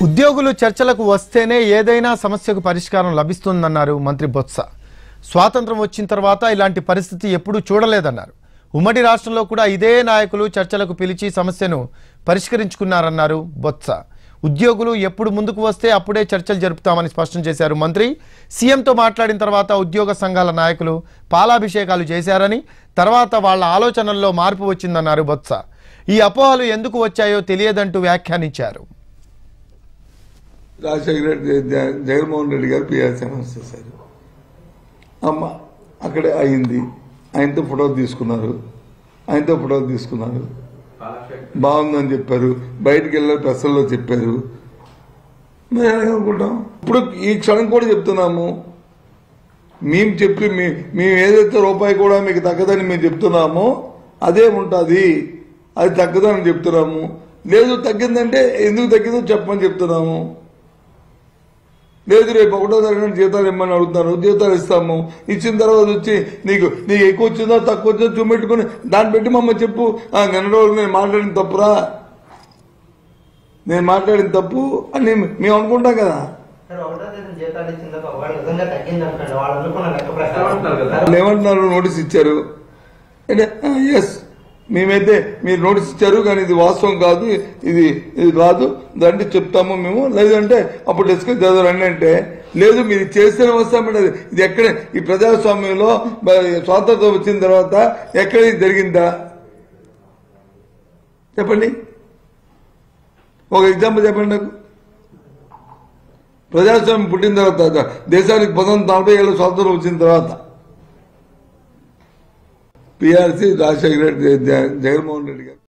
ఉద్యోగులు చర్చలకు వస్తేనే ఏదైనా సమస్యకు పరిష్కారం లభిస్తుందన్నారు మంత్రి బొత్స స్వాతంత్రం వచ్చిన తర్వాత ఇలాంటి పరిస్థితి ఎప్పుడూ చూడలేదన్నారు ఉమ్మడి రాష్ట్రంలో కూడా ఇదే నాయకులు చర్చలకు పిలిచి సమస్యను పరిష్కరించుకున్నారన్నారు బొత్స ఉద్యోగులు ఎప్పుడు ముందుకు వస్తే అప్పుడే చర్చలు జరుపుతామని స్పష్టం చేశారు మంత్రి సీఎంతో మాట్లాడిన తర్వాత ఉద్యోగ సంఘాల నాయకులు పాలాభిషేకాలు చేశారని తర్వాత వాళ్ళ ఆలోచనల్లో మార్పు వచ్చిందన్నారు బొత్స ఈ అపోహలు ఎందుకు వచ్చాయో తెలియదంటూ వ్యాఖ్యానించారు రాజశేఖర రెడ్డి జ- జగన్మోహన్ రెడ్డి గారు పిఆర్సీ అనౌన్స్ చేశారు అమ్మ అక్కడే అయింది ఆయనతో ఫోటో తీసుకున్నారు ఆయనతో ఫోటో తీసుకున్నారు బాగుందని చెప్పారు బయటికి వెళ్ళారు ప్రెస్లో చెప్పారు మేము అనుకుంటాం ఇప్పుడు ఈ క్షణం కూడా చెప్తున్నాము మేము చెప్పి మీ- మేము ఏదైతే రూపాయి కూడా మీకు తగ్గదని మేము చెప్తున్నామో అదే ఉంటుంది అది తగ్గదని చెప్తున్నాము లేదు తగ్గిందంటే ఎందుకు తగ్గిందో చెప్పమని చెప్తున్నాము లేదు రేపు ఒకటో తరగతి జీతాలు ఇమ్మని అడుగుతాను జీతాలు ఇస్తాము ఇచ్చిన తర్వాత వచ్చి నీకు నీకు ఎక్కువ వచ్చిందో తక్కువ వచ్చిందో చూపెట్టుకుని దాన్ని పెట్టి మమ్మల్ని చెప్పు "ఆ, నిన్న రోజులు నేను మాట్లాడిన తప్పురా నేను మాట్లాడిన తప్పు అని మేము అనుకుంటాం కదా సార్ ఒకటో తేదీ జీతాలు ఇచ్చిన తర్వాత ఒకవేళ నిజంగా తగ్గింది అనుకోండి వాళ్ళు అనుకున్న లెక్క ఏమంటున్నారు కదా? ప్రకారం వాళ్ళు ఏమంటున్నారు నోటీస్ ఇచ్చారు అంటే ఎస్ మేమైతే మీరు నోటీస్ ఇచ్చారు కానీ ఇది వాస్తవం కాదు ఇది ఇది కాదు దాంట్లో చెప్తాము మేము లేదంటే అప్పుడు డిస్కస్ చదవరండి అంటే లేదు మీరు చేస్తేనే వస్తామంటే ఇది ఎక్కడ ఈ ప్రజాస్వామ్యంలో బ- స్వాతంత్రం వచ్చిన తర్వాత ఎక్కడ ఇది జరిగిందా చెప్పండి ఒక ఎగ్జాంపుల్ చెప్పండి నాకు ప్రజాస్వామ్యం పుట్టిన తర్వాత దేశానికి పంతొమ్మిది నలభై ఏళ్ళ స్వాతంత్రం వచ్చిన తర్వాత పిఆర్సీ రాజశేఖర రెడ్డి జ- జగన్మోహన్ రెడ్డి గారు